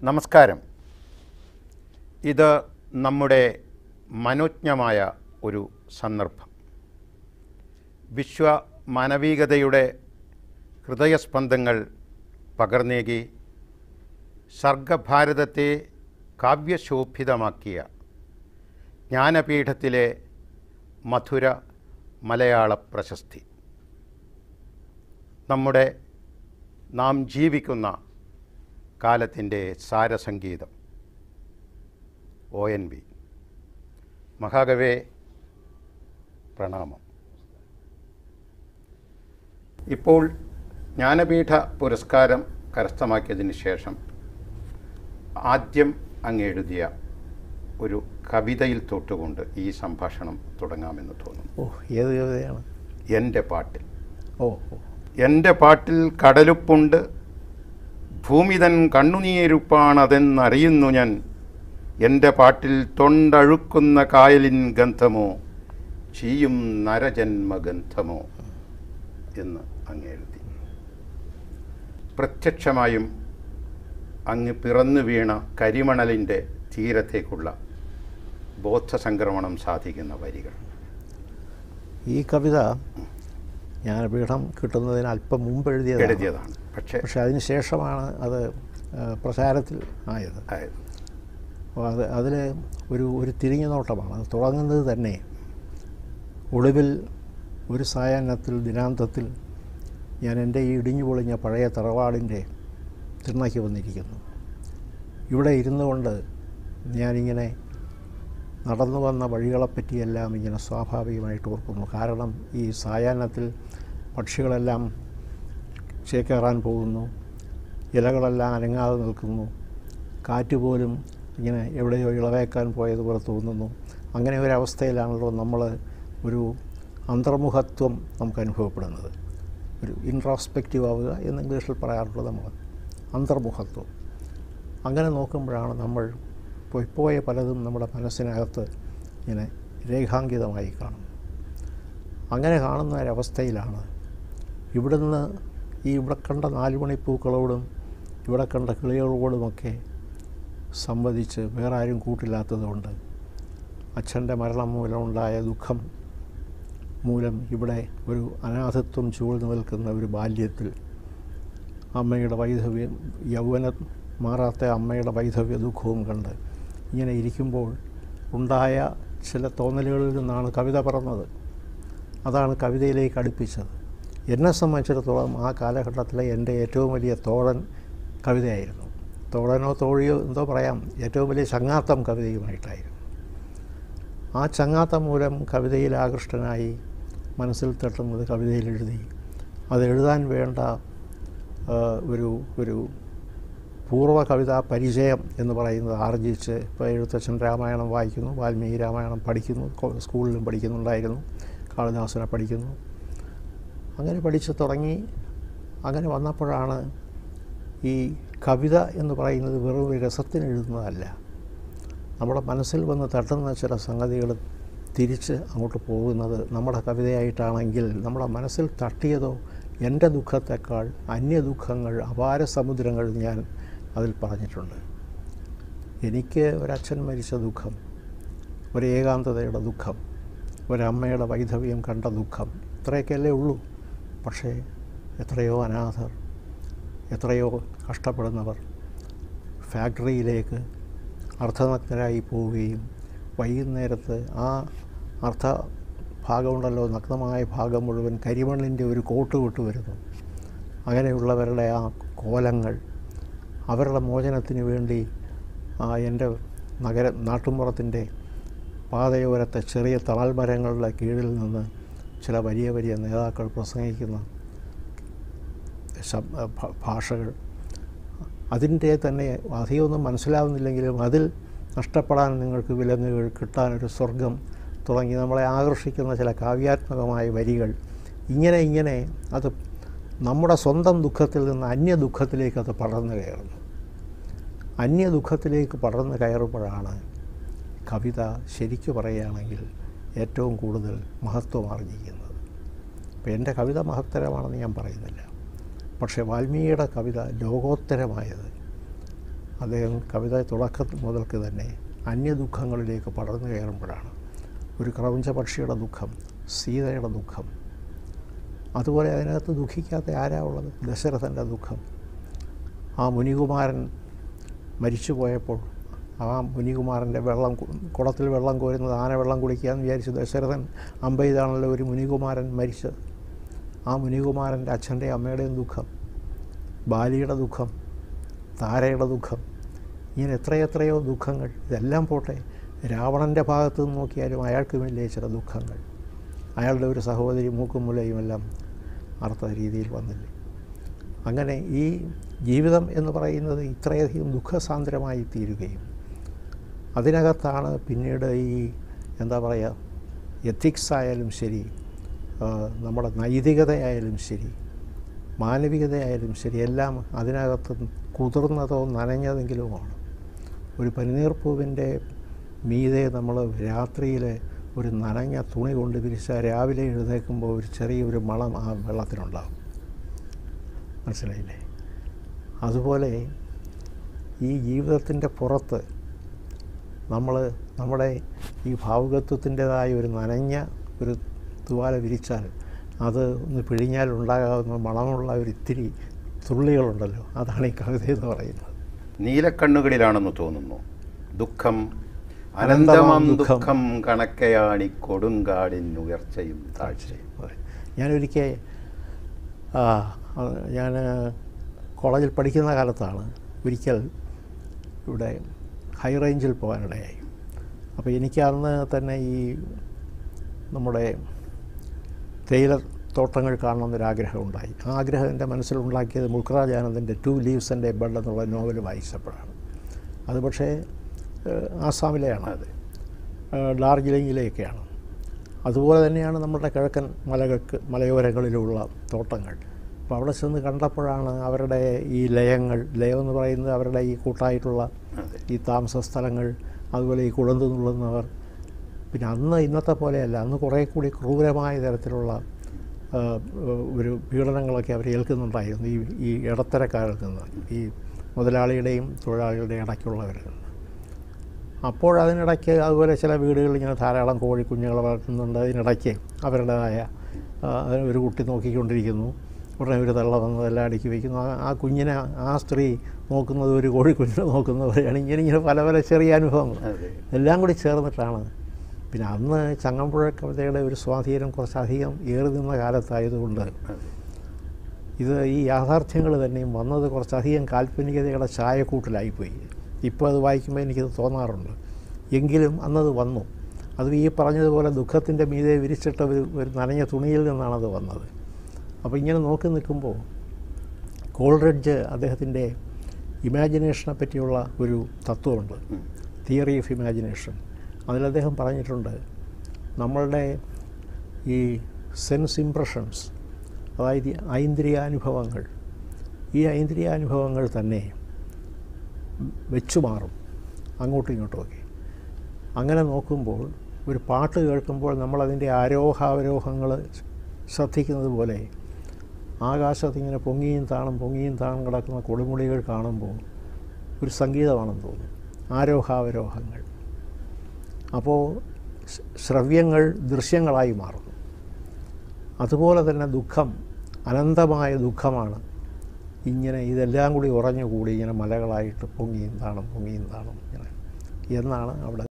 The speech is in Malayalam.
നമസ്കാരം ഇത് നമ്മുടെ മനോജ്ഞമായ ഒരു സന്ദർഭം വിശ്വ മാനവികതയുടെ ഹൃദയസ്പന്ദങ്ങൾ പകർന്നേകി സർഗഭാരതത്തെ കാവ്യശോഭിതമാക്കിയ ജ്ഞാനപീഠത്തിലെ മധുര മലയാള പ്രശസ്തി നമ്മുടെ നാം ജീവിക്കുന്ന കാലത്തിൻ്റെ സാരസംഗീതം ഒ എൻ വി മഹാകവേ പ്രണാമം ഇപ്പോൾ ജ്ഞാനപീഠ പുരസ്കാരം കരസ്ഥമാക്കിയതിന് ശേഷം ആദ്യം അങ്ങ് എഴുതിയ ഒരു കവിതയിൽ തൊട്ടുകൊണ്ട് ഈ സംഭാഷണം തുടങ്ങാമെന്ന് തോന്നുന്നു ഓ ഏത് കവിതയാണ് എൻ്റെ പാട്ടിൽ ഓ ഓ എൻ്റെ പാട്ടിൽ കടലുപ്പുണ്ട് ഭൂമിതൻ കണ്ണുനീരുപ്പാണതെന്നറിയുന്നു ഞാൻ എൻ്റെ പാട്ടിൽ തൊണ്ടഴുക്കുന്ന കായലിൻ ഗന്ധമോ ചീയും നരജന്മഗന്ധമോ എന്ന് അങ്ങ് എഴുതി പ്രത്യക്ഷമായും അങ്ങ് പിറന്നു വീണ കരിമണലിൻ്റെ തീരത്തേക്കുള്ള ബോധസംക്രമണം സാധിക്കുന്ന വരികൾ ഈ കവിത ജ്ഞാനപീഠം കിട്ടുന്നതിന് അല്പം മുമ്പ് എഴുതിയതാണ് എഴുതിയതാണ് പക്ഷേ പക്ഷെ അതിന് ശേഷമാണ് അത് ആ, പ്രചാരത്തിൽ ആയത് ആയത് അപ്പോൾ അത് അതിൽ ഒരു ഒരു തിരിഞ്ഞു നോട്ടമാണ് അത് തുടങ്ങുന്നത് തന്നെ ഒടുവിൽ ഒരു സായാഹ്നത്തിൽ ദിനാന്തത്തിൽ ഞാൻ എൻ്റെ ഈ ഇടിഞ്ഞു പൊളിഞ്ഞ പഴയ തറവാടിൻ്റെ തിണ്ണയ്ക്ക് വന്നിരിക്കുന്നു ഇവിടെ ഇരുന്നു കൊണ്ട് ഞാനിങ്ങനെ നടന്നു വന്ന വഴികളെപ്പറ്റിയെല്ലാം ഇങ്ങനെ സ്വാഭാവികമായിട്ട് ഓർക്കുന്നു കാരണം ഈ സായാഹ്നത്തിൽ പക്ഷികളെല്ലാം ചേക്കേറാൻ പോകുന്നു ഇലകളെല്ലാം അനങ്ങാതെ നിൽക്കുന്നു കാറ്റ് പോലും ഇങ്ങനെ എവിടെയോ ഇളവേക്കാൻ പോയതുപോലെ തോന്നുന്നു അങ്ങനെ ഒരു അവസ്ഥയിലാണല്ലോ നമ്മൾ ഒരു അന്തർമുഖത്വം നമുക്ക് അനുഭവപ്പെടുന്നത് ഒരു ഇൻട്രോസ്പെക്റ്റീവ് ആവുക എന്ന് ഇംഗ്ലീഷിൽ പറയാറുള്ളത് നമ്മൾ അന്തർമുഖത്വം അങ്ങനെ നോക്കുമ്പോഴാണ് നമ്മൾ പോയ പലതും നമ്മുടെ മനസ്സിനകത്ത് ഇങ്ങനെ രേഖാങ്കിതമായി കാണും അങ്ങനെ കാണുന്ന ഒരവസ്ഥയിലാണ് ഇവിടുന്ന് ഈ ഇവിടെ കണ്ട നാലുമണിപ്പൂക്കളോടും ഇവിടെ കണ്ട കിളികളോടുമൊക്കെ സംവദിച്ച് വേറെ ആരും കൂട്ടില്ലാത്തതുകൊണ്ട് അച്ഛൻ്റെ മരണം മൂലമുണ്ടായ ദുഃഖം മൂലം ഇവിടെ ഒരു അനാഥത്വം ചൂഴ്ന്നു നിൽക്കുന്ന ഒരു ബാല്യത്തിൽ അമ്മയുടെ വൈധവ്യം യൗവന മാറാത്ത അമ്മയുടെ വൈധവ്യ ദുഃഖവും കണ്ട് ഇങ്ങനെ ഇരിക്കുമ്പോൾ ഉണ്ടായ ചില തോന്നലുകളിൽ നിന്നാണ് കവിത പറഞ്ഞത് അതാണ് കവിതയിലേക്ക് അടുപ്പിച്ചത് എന്നെ സംബന്ധിച്ചിടത്തോളം ആ കാലഘട്ടത്തിലെ എൻ്റെ ഏറ്റവും വലിയ തോഴൻ കവിതയായിരുന്നു തോഴനോ തോഴിയോ എന്തോ പറയാം ഏറ്റവും വലിയ ചങ്ങാത്തം കവിതയുമായിട്ടായിരുന്നു ആ ചങ്ങാത്തം മൂലം കവിതയിൽ ആകൃഷ്ടനായി മനസ്സിൽ തട്ടുന്നത് കവിതയിൽ എഴുതി അത് എഴുതാൻ വേണ്ട ആ, ഒരു ഒരു പൂർവ്വ കവിതാ പരിചയം എന്ന് പറയുന്നത് ആർജിച്ച് ഇപ്പോൾ എഴുത്തച്ഛൻ രാമായണം വായിക്കുന്നു വാൽമീകി രാമായണം പഠിക്കുന്നു കോ- സ്കൂളിലും പഠിക്കുന്നുണ്ടായിരുന്നു കാളിദാസനെ പഠിക്കുന്നു അങ്ങനെ പഠിച്ച് തുടങ്ങി അങ്ങനെ വന്നപ്പോഴാണ് ഈ കവിത എന്ന് പറയുന്നത് വെറും ഒരു രസത്തിന് എഴുതുന്നതല്ല നമ്മുടെ മനസ്സിൽ വന്ന് തട്ടുന്ന ചില സംഗതികൾ തിരിച്ച് അങ്ങോട്ട് പോകുന്നത് നമ്മുടെ കവിതയായിട്ടാണെങ്കിൽ നമ്മുടെ മനസ്സിൽ തട്ടിയതോ എൻ്റെ ദുഃഖത്തെക്കാൾ അന്യ ദുഃഖങ്ങൾ അപാര സമുദ്രങ്ങൾ ഞാൻ അതിൽ പറഞ്ഞിട്ടുണ്ട് എനിക്ക് ഒരച്ഛൻ മരിച്ച ദുഃഖം ഒരു ഏകാന്തതയുടെ ദുഃഖം ഒരമ്മയുടെ വൈധവ്യം കണ്ട ദുഃഖം ഇത്രയൊക്കെയല്ലേ ഉള്ളൂ പക്ഷേ എത്രയോ അനാഥർ എത്രയോ കഷ്ടപ്പെടുന്നവർ ഫാക്ടറിയിലേക്ക് അർദ്ധനഗ്നരായി പോവുകയും വൈകുന്നേരത്ത് ആ അർദ്ധ ഭാഗമുണ്ടല്ലോ നഗ്നമായ ഭാഗം മുഴുവൻ കരിമണ്ണിൻ്റെ ഒരു കോട്ട് വിട്ട് വരുന്നു അങ്ങനെയുള്ളവരുടെ ആ കോലങ്ങൾ അവരുടെ മോചനത്തിന് വേണ്ടി ആ എൻ്റെ നഗര നാട്ടുമ്പുറത്തിൻ്റെ പാതയോരത്തെ ചെറിയ തണൽ മരങ്ങളുടെ കീഴിൽ നിന്ന് ചില വലിയ വലിയ നേതാക്കൾ പ്രസംഗിക്കുന്ന ശബ് ഭ- ഭാഷകൾ അതിൻ്റെ തന്നെ അധികമൊന്നും മനസ്സിലാവുന്നില്ലെങ്കിലും അതിൽ നഷ്ടപ്പെടാൻ നിങ്ങൾക്ക് വിലങ്ങുകൾ കിട്ടാനൊരു സ്വർഗം തുടങ്ങി നമ്മളെ ആകർഷിക്കുന്ന ചില കാവ്യാത്മകമായ വരികൾ ഇങ്ങനെ ഇങ്ങനെ അത് നമ്മുടെ സ്വന്തം ദുഃഖത്തിൽ നിന്ന് അന്യ ദുഃഖത്തിലേക്ക് അത് പടർന്നു കയറുന്നു അന്യ ദുഃഖത്തിലേക്ക് പടർന്നു കയറുമ്പോഴാണ് കവിത ശരിക്കു പറയുകയാണെങ്കിൽ ഏറ്റവും കൂടുതൽ മഹത്വം ആർജിക്കുന്നത് അപ്പോൾ എൻ്റെ കവിത മഹത്തരമാണെന്ന് ഞാൻ പറയുന്നില്ല പക്ഷേ വാൽമീകിയുടെ കവിത ലോകോത്തരമായത് അദ്ദേഹം കവിത തുടക്കത്തിൽ മുതൽക്ക് തന്നെ അന്യദുഃഖങ്ങളിലേക്ക് പടർന്നു കയറുമ്പോഴാണ് ഒരു ക്രൗഞ്ച പക്ഷിയുടെ ദുഃഖം സീതയുടെ ദുഃഖം അതുപോലെ അതിനകത്ത് ദുഃഖിക്കാത്ത ആരാ ഉള്ളത് ദശരഥൻ്റെ ദുഃഖം ആ മുനികുമാരൻ മരിച്ചു പോയപ്പോൾ ആ മുനികുമാരൻ്റെ വെള്ളം കു- കുടത്തിൽ വെള്ളം കോരുന്നത് ആന വെള്ളം കുടിക്കാമെന്ന് വിചാരിച്ചു ദശരഥൻ അമ്പെയ്താണല്ലോ ഒരു മുനികുമാരൻ മരിച്ചത് ആ മുനികുമാരൻ്റെ അച്ഛൻ്റെയും അമ്മയുടെയും ദുഃഖം ബാലിയുടെ ദുഃഖം താരയുടെ ദുഃഖം ഇങ്ങനെ എത്രയെത്രയോ ദുഃഖങ്ങൾ ഇതെല്ലാം പോട്ടെ രാവണൻ്റെ ഭാഗത്ത് നിന്ന് നോക്കിയാലും അയാൾക്കുമില്ലേ ചില ദുഃഖങ്ങൾ അയാളുടെ ഒരു സഹോദരി മൂക്കും മുലയും എല്ലാം അർത്ഥ രീതിയിൽ വന്നില്ലേ അങ്ങനെ ഈ ജീവിതം എന്ന് പറയുന്നത് ഇത്രയധികം ദുഃഖസാന്ദ്രമായി തീരുകയും അതിനകത്താണ് പിന്നീട് ഈ എന്താ പറയുക എത്തിക്സ് ആയാലും ശരി ആ, നമ്മുടെ നൈതികതയായാലും ശരി മാനവികതയായാലും ശരി എല്ലാം അതിനകത്ത് കുതിർന്നതോ നനഞ്ഞതെങ്കിലുമാണ് ഒരു പനിനീർപ്പൂവിൻ്റെ മീതെ നമ്മൾ രാത്രിയിൽ ഒരു നനഞ്ഞ തുണി കൊണ്ട് വിരിച്ചാൽ രാവിലെ എഴുന്നേൽക്കുമ്പോൾ ഒരു ചെറിയൊരു മണം ആ വെള്ളത്തിനുണ്ടാകും മനസ്സിലായില്ലേ അതുപോലെ ഈ ജീവിതത്തിൻ്റെ പുറത്ത് നമ്മൾ നമ്മുടെ ഈ ഭാവുകത്വത്തിൻ്റെതായ ഒരു നനഞ്ഞ ഒരു തുവാല വിരിച്ചാൽ അത് ഒന്ന് പിഴിഞ്ഞാൽ ഉണ്ടാകാവുന്ന മണമുള്ള ഒരു ഇത്തിരി തുള്ളികളുണ്ടല്ലോ അതാണ് ഈ കവിത എന്ന് പറയുന്നത് നീലക്കണ്ണുകളിലാണെന്ന് തോന്നുന്നു ദുഃഖം അനന്തമാം അനന്തമാം ദുഃഖം. ദുഃഖം കണക്കയാണി കൊടുങ്കാടിൻ ഉയർച്ചയും താഴ്ചയും അതെ ഞാനൊരിക്കൽ ഞാൻ കോളേജിൽ പഠിക്കുന്ന കാലത്താണ് ഒരിക്കൽ ഇവിടെ ഹൈ റേഞ്ചിൽ പോകാനിടയായി അപ്പോൾ എനിക്ക് അന്ന് തന്നെ ഈ നമ്മുടെ തേയില തോട്ടങ്ങൾ കാണണമെന്നൊരാഗ്രഹം ഉണ്ടായി ആ ആഗ്രഹം എൻ്റെ മനസ്സിലുണ്ടാക്കിയത് മുൾക്കറാജ് ആനന്ദിൻ്റെ two leaves and a bud എന്നുള്ള നോവൽ വായിച്ചപ്പോഴാണ് അത് പക്ഷേ ഏഹ്, ആസാമിലെയാണ് അതെ ഏഹ് ഡാർജിലിങ്ങിലെയൊക്കെയാണ് അതുപോലെ തന്നെയാണ് നമ്മുടെ കിഴക്കൻ മലകൾക്ക് മലയോരങ്ങളിലുള്ള തോട്ടങ്ങൾ അപ്പോൾ അവിടെ ചെന്ന് കണ്ടപ്പോഴാണ് അവരുടെ ഈ ലയങ്ങൾ ലയം എന്ന് പറയുന്നത് അവരുടെ ഈ കൂട്ടായിട്ടുള്ള അതെ ഈ താമസ സ്ഥലങ്ങൾ അതുപോലെ ഈ കുളന്ത് നുള്ളുന്നവർ പിന്നെ അന്ന് ഇന്നത്തെ പോലെയല്ല അന്ന് കുറേ കൂടി ക്രൂരമായ തരത്തിലുള്ള ആ, ഒരു പീഡനങ്ങളൊക്കെ അവർ ഏൽക്കുന്നുണ്ടായിരുന്നു ഈ ഈ ഇടത്തരക്കാരിൽ നിന്ന് ഈ മുതലാളിയുടെയും തൊഴിലാളികളുടെയും ഇടയ്ക്കുള്ളവരിൽ നിന്ന് അപ്പോഴതിനിടയ്ക്ക് അതുപോലെ ചില വീടുകളിൽ ഇങ്ങനെ ധാരാളം കോഴിക്കുഞ്ഞുങ്ങളെ വളർത്തുന്നുണ്ട് അതിനിടയ്ക്ക് അവരുടേതായ ആ, ഒരു കുട്ടി നോക്കിക്കൊണ്ടിരിക്കുന്നു ഉടനെ ഒരു തള്ള വന്ന് എല്ലാം അടുക്കി വയ്ക്കുന്നു ആ- ആ കുഞ്ഞിനെ ആ സ്ത്രീ നോക്കുന്നത് ഒരു കോഴിക്കുഞ്ഞിനെ നോക്കുന്നവരെയാണ് ഇങ്ങനെ ഇങ്ങനെ പല പല ചെറിയ അനുഭവങ്ങൾ അതെ എല്ലാം കൂടി ചേർന്നിട്ടാണ് പിന്നെ അന്ന് ചങ്ങമ്പുഴ കവിതയുടെ ഒരു സ്വാധീനം കുറച്ചധികം ഏറി നിന്ന കാലത്തായതുകൊണ്ട് അതെ ഇത് ഈ യാഥാർത്ഥ്യങ്ങൾ തന്നെയും വന്നത് കുറച്ചധികം കാൽപ്പനികതയുടെ ചായക്കൂട്ടിലായിപ്പോയി ഇപ്പോൾ അത് വായിക്കുമ്പോൾ എനിക്കത് തോന്നാറുണ്ട് എങ്കിലും അന്നത് വന്നു അത് ഈ പറഞ്ഞതുപോലെ ദുഃഖത്തിൻ്റെ മീതെ വിരിച്ചിട്ട ഒരു ഒരു നനഞ്ഞ തുണിയിൽ നിന്നാണത് വന്നത് അപ്പോൾ ഇങ്ങനെ നോക്കി നിൽക്കുമ്പോൾ കോൾറിഡ്ജ് അദ്ദേഹത്തിൻ്റെ ഇമാജിനേഷനെ പറ്റിയുള്ള ഒരു തത്വമുണ്ട് ഉം. തിയറി ഓഫ് ഇമാജിനേഷൻ അതിൽ അദ്ദേഹം പറഞ്ഞിട്ടുണ്ട് നമ്മളുടെ ഈ സെൻസ് ഇംപ്രഷൻസ് അതായത് ഈ ഐന്ദ്രിയാനുഭവങ്ങൾ ഈ ഐന്ദ്രിയാനുഭവങ്ങൾ തന്നെ വെച്ചു മാറും അങ്ങോട്ടും ഇങ്ങോട്ടുമൊക്കെ അങ്ങനെ നോക്കുമ്പോൾ ഒരു പാട്ട് കേൾക്കുമ്പോൾ നമ്മളതിൻ്റെ ആരോഹാവരോഹങ്ങൾ ശ്രദ്ധിക്കുന്നത് പോലെ ആകാശത്ത് ഇങ്ങനെ പൊങ്ങിയും താണും പൊങ്ങിയും താണും കിടക്കുന്ന കൊടുമുടികൾ കാണുമ്പോൾ ഒരു സംഗീതമാണെന്ന് തോന്നും ആരോഹാവരോഹങ്ങൾ അപ്പോൾ ശ്- ശ്രവ്യങ്ങൾ ദൃശ്യങ്ങളായി മാറുന്നു അതുപോലെ തന്നെ ദുഃഖം അനന്തമായ ദുഃഖമാണ് ഇങ്ങനെ ഇതെല്ലാം കൂടി ഉറഞ്ഞുകൂടി ഇങ്ങനെ മലകളായിട്ട് പൊങ്ങിയും താണും പൊങ്ങിയും താണും ഇങ്ങനെ എന്നാണ് അവിടെ